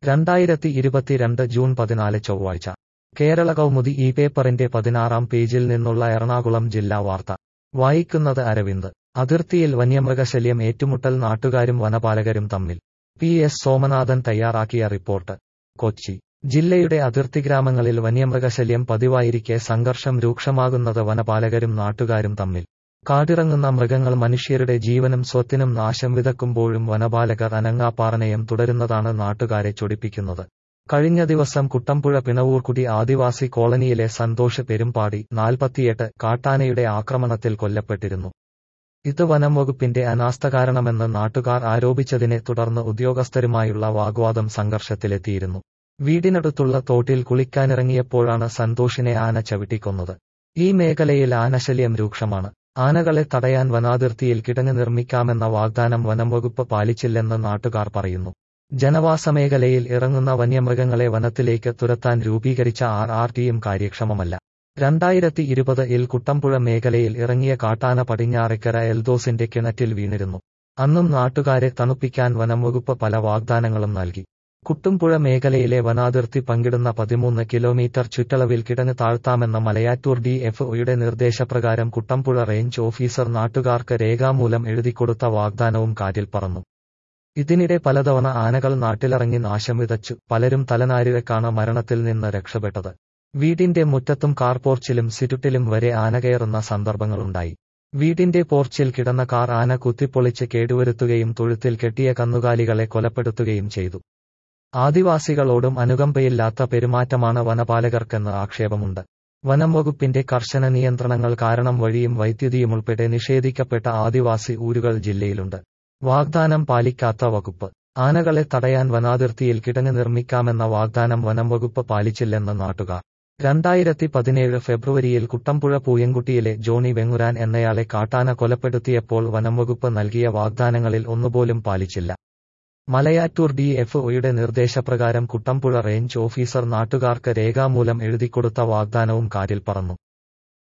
രണ്ടായിരത്തി ഇരുപത്തിരണ്ട് ജൂൺ പതിനാല് ചൊവ്വാഴ്ച കേരള കൗമുദി ഈ പേപ്പറിന്റെ പതിനാറാം പേജിൽ നിന്നുള്ള എറണാകുളം ജില്ലാ വാർത്ത വായിക്കുന്നത് അരവിന്ദ് അതിർത്തിയിൽ വന്യമൃഗശല്യം ഏറ്റുമുട്ടൽ നാട്ടുകാരും വനപാലകരും തമ്മിൽ പി എസ് സോമനാഥൻ തയ്യാറാക്കിയ റിപ്പോർട്ട് കൊച്ചി ജില്ലയുടെ അതിർത്തി ഗ്രാമങ്ങളിൽ വന്യമൃഗശല്യം പതിവായിരിക്കെ സംഘർഷം രൂക്ഷമാകുന്നത് വനപാലകരും നാട്ടുകാരും തമ്മിൽ കാടിറങ്ങുന്ന മൃഗങ്ങൾ മനുഷ്യരുടെ ജീവനും സ്വത്തിനും നാശം വിതക്കുമ്പോഴും വനപാലകർ അനങ്ങാപ്പാറനയം തുടരുന്നതാണ് നാട്ടുകാരെ ചൊടിപ്പിക്കുന്നത് കഴിഞ്ഞ ദിവസം കുട്ടമ്പുഴ പിണവൂർക്കുടി ആദിവാസി കോളനിയിലെ സന്തോഷ് പെരുമ്പാടി നാൽപ്പത്തിയെട്ട് കാട്ടാനയുടെ ആക്രമണത്തിൽ കൊല്ലപ്പെട്ടിരുന്നു ഇത് വനം വകുപ്പിന്റെ അനാസ്ഥ കാരണമെന്ന് നാട്ടുകാർ ആരോപിച്ചതിനെ തുടർന്ന് ഉദ്യോഗസ്ഥരുമായുള്ള വാഗ്വാദം സംഘർഷത്തിലെത്തിയിരുന്നു വീടിനടുത്തുള്ള തോട്ടിൽ കുളിക്കാനിറങ്ങിയപ്പോഴാണ് സന്തോഷിനെ ആന ചവിട്ടിക്കൊന്നത് ഈ മേഖലയിൽ ആനശല്യം രൂക്ഷമാണ് ആനകളെ തടയാൻ വനാതിർത്തിയിൽ കിടങ്ങ് നിർമ്മിക്കാമെന്ന വാഗ്ദാനം വനം വകുപ്പ് പാലിച്ചില്ലെന്ന് നാട്ടുകാർ പറയുന്നു ജനവാസ മേഖലയിൽ ഇറങ്ങുന്ന വന്യമൃഗങ്ങളെ വനത്തിലേക്ക് തുരത്താൻ രൂപീകരിച്ച ആർ ആർ ടിയും കാര്യക്ഷമമല്ല രണ്ടായിരത്തി ഇരുപത് ഇൽ കുട്ടമ്പുഴ മേഖലയിൽ ഇറങ്ങിയ കാട്ടാന പടിഞ്ഞാറെക്കര എൽദോസിന്റെ കിണറ്റിൽ വീണിരുന്നു അന്നും നാട്ടുകാരെ തണുപ്പിക്കാൻ വനം വകുപ്പ് പല വാഗ്ദാനങ്ങളും നൽകി കുട്ടുംപുഴ മേഖലയിലെ വനാതിർത്തി പങ്കിടുന്ന പതിമൂന്ന് കിലോമീറ്റർ ചുറ്റളവിൽ കിടങ്ങ് താഴ്ത്താമെന്ന മലയാറ്റൂർ ഡി എഫ് ഒയുടെ നിർദ്ദേശപ്രകാരം കുട്ടമ്പുഴ റേഞ്ച് ഓഫീസർ നാട്ടുകാർക്ക് രേഖാമൂലം എഴുതിക്കൊടുത്ത വാഗ്ദാനവും കാറ്റിൽ പറന്നു ഇതിനിടെ പലതവണ ആനകൾ നാട്ടിലിറങ്ങി നാശം വിതച്ചു പലരും തലനാരിഴക്കാണ് മരണത്തിൽ നിന്ന് രക്ഷപ്പെട്ടത് വീടിന്റെ മുറ്റത്തും കാർ പോർച്ചിലും സിറ്റുട്ടിലും വരെ ആന കയറുന്ന സന്ദർഭങ്ങളുണ്ടായി വീടിന്റെ പോർച്ചിൽ കിടന്ന കാർ ആന കുത്തിപ്പൊളിച്ച് കേടുവരുത്തുകയും തൊഴുത്തിൽ കെട്ടിയ കന്നുകാലികളെ കൊലപ്പെടുത്തുകയും ചെയ്തു ആദിവാസികളോടും അനുകമ്പയില്ലാത്ത പെരുമാറ്റമാണ് വനപാലകർക്കെന്ന് ആക്ഷേപമുണ്ട് വനം വകുപ്പിന്റെ കർശന നിയന്ത്രണങ്ങൾ കാരണം വഴിയും വൈദ്യുതിയും ഉൾപ്പെടെ നിഷേധിക്കപ്പെട്ട ആദിവാസി ഊരുകൾ ജില്ലയിലുണ്ട് വാഗ്ദാനം പാലിക്കാത്ത വകുപ്പ് ആനകളെ തടയാൻ വനാതിർത്തിയിൽ കിടങ്ങ് നിർമ്മിക്കാമെന്ന വാഗ്ദാനം വനം വകുപ്പ് പാലിച്ചില്ലെന്ന് നാട്ടുകാർ രണ്ടായിരത്തി പതിനേഴ് ഫെബ്രുവരിയിൽ കുട്ടമ്പുഴ പൂയംകുട്ടിയിലെ ജോണി വെങ്ങുരാൻ എന്നയാളെ കാട്ടാന കൊലപ്പെടുത്തിയപ്പോൾ വനം വകുപ്പ് നൽകിയ വാഗ്ദാനങ്ങളിൽ ഒന്നുപോലും പാലിച്ചില്ല മലയാറ്റൂർ ഡി എഫ് ഒയുടെ നിർദ്ദേശപ്രകാരം കുട്ടമ്പുഴ റേഞ്ച് ഓഫീസർ നാട്ടുകാർക്ക് രേഖാമൂലം എഴുതിക്കൊടുത്ത വാഗ്ദാനവും കാറ്റിൽ പറന്നു